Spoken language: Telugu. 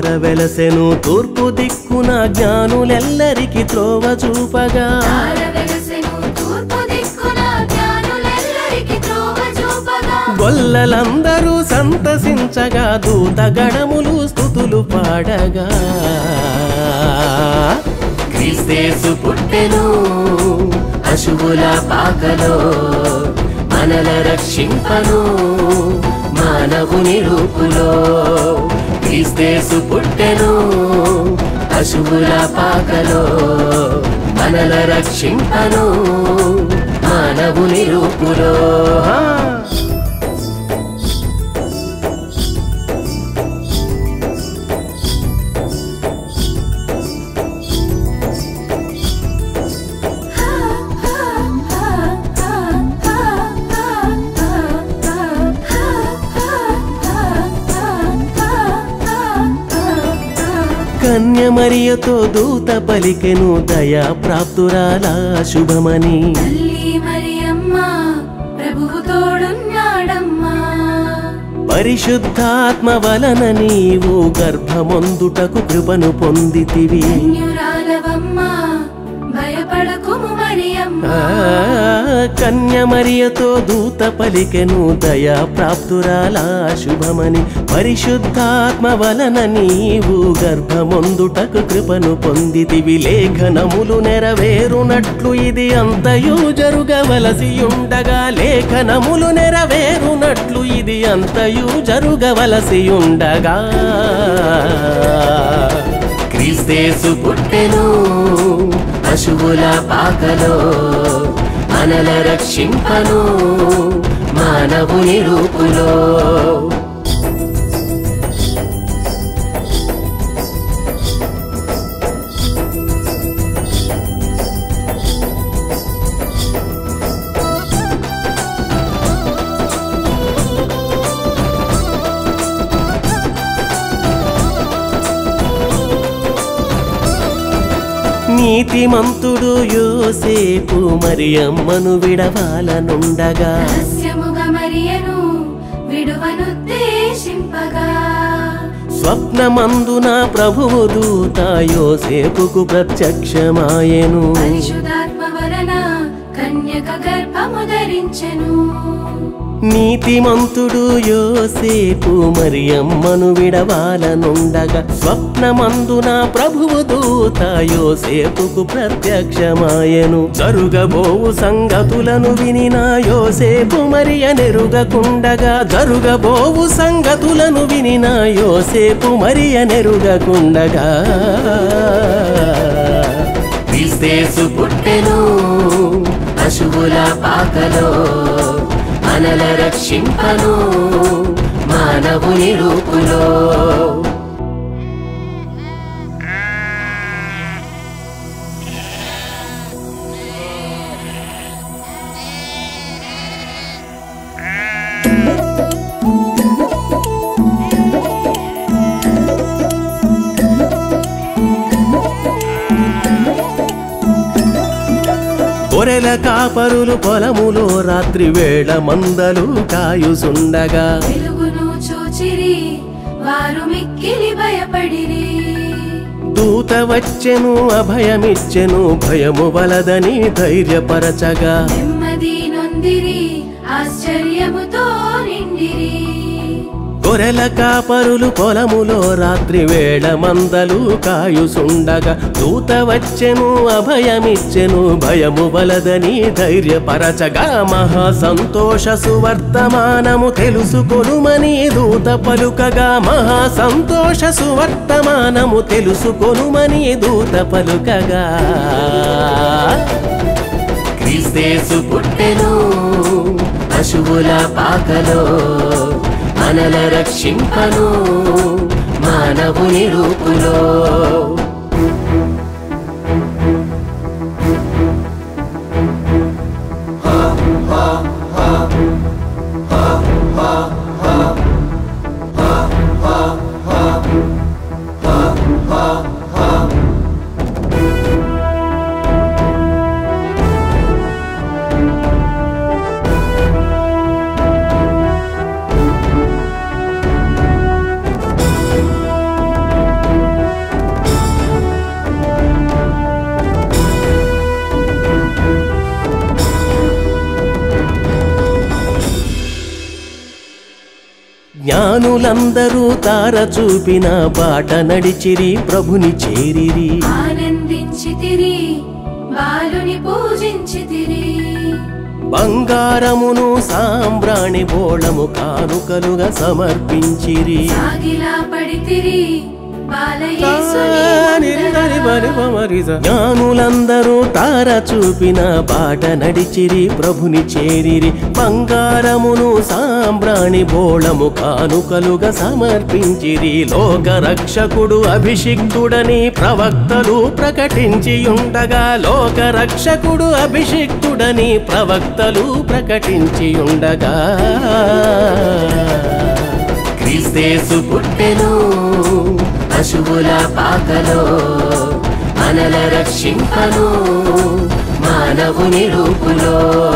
వెలసెను తూర్పు దిక్కున జ్ఞానులెల్లరికి త్రోవ చూపగా తార వెలసెను తూర్పు దిక్కున జ్ఞానులెల్లరికి త్రోవ చూపగా గొల్లలందరూ సంతసించగా దూత గణములు స్థుతులు పాడగా క్రీస్తేసు పుట్టెను పశువుల పాకలో మనల రక్షింపను మానవుని రూపులో క్రీస్తేసు పుట్టెను పశువుల పాకలో మనల రక్షింపను మానవుని రూపులో హా! కన్యమరియతో దూత పలికెను దయా ప్రాప్తురాల శుభమని తల్లి మరియమ్మ ప్రభువు తోడున్నాడమ్మా పరిశుద్ధాత్మ వలన నీవు గర్భమొందుటకు కృపను పొందితివి ధన్యురాలవమ్మ భయపడకుము మరియమ్మ ఆ, కన్యమరియతో దూత పలికెను దయా ప్రాప్తురాల శుభమని పరిశుద్ధాత్మ వలన నీవు గర్భమొందుటకు కృపను పొందితివి లేఖనములు నెరవేరునట్లు ఇది అంతయు జరుగవలసి ఉండగా లేఖనములు నెరవేరునట్లు ఇది అంతయు జరుగవలసి ఉండగా క్రీస్తేసు పుట్టెను పశువుల పాకలో మనల రక్షింపను మానవుని రూపులో నీతిమంతుడు యోసేపు మరియమ్మను విడవాలనుండగా రహస్యముగా మరియను విడువనుద్దేశింపగా స్వప్నమందున ప్రభువు దూత యోసేపుకు ప్రత్యక్షమాయెను పరిశుధాత్మ వలన కన్యక గర్భము ధరించెను నీతిమంతుడు యోసేపు మరియమ్మను విడవాలనుండగా స్వప్నమందున ప్రభువు దూత యోసేపుకు ప్రత్యక్షమాయెను జరుగబోవు సంగతులను వినిన యోసేపు మరియ నెరుగకుండగా జరుగబోవు సంగతులను వినిన యోసేపు మరియ నెరుగకుండగా క్రీస్తేసు పుట్టెను పశువుల పాకలో మనల రక్షింపను మానవుని రూపులో గొర్రెల కాపరులు పొలములో రాత్రి వేళ మందలు కాయుసుండగా వెలుగును చూచిరి వారు మిక్కిలి భయపడిరి దూత వచ్చెను అభయమిచ్చెను భయము వలదని ధైర్యపరచగా నెమ్మది నొందిరి ఆశ్చర్యముతో నిండిరి గొర్రెల కాపరులు పొలములో రాత్రి వేళ మందలు కాయుసుండగా దూత వచ్చెను అభయమిచ్చెను భయము వలదని ధైర్యపరచగా మహా సంతోష సువర్తమానము తెలుసుకొనుమని దూత పలుకగా మహా సంతోష సువర్తమానము తెలుసుకొనుమని దూత పలుకగా క్రీస్తేసు పుట్టెను పశువుల పాకలో మనల రక్షింపను మానవుని రూపులో జ్ఞానులందరూ తార చూపిన బాట నడిచిరి ప్రభుని చేరిరి ఆనందించితిరి బాలుని పూజించితిరి బంగారమును సాంబ్రాణి బోళము కానుకలుగా సమర్పించిరి సాగిలా పడితిరి బాలయేసుని వందనా. జ్ఞానులందరూ తార చూపిన బాట నడిచిరి ప్రభుని చేరిరి బంగారమును సాంబ్రాణి బోళము కానుకలుగా సమర్పించిరి లోక రక్షకుడు అభిషిక్తుడని ప్రవక్తలు ప్రకటించి ఉండగా లోక రక్షకుడు అభిషిక్తుడని ప్రవక్తలు ప్రకటించి ఉండగా క్రీస్తేసు పుట్టెను పశువుల పాకలో మనల రక్షింపను మానవుని రూపులో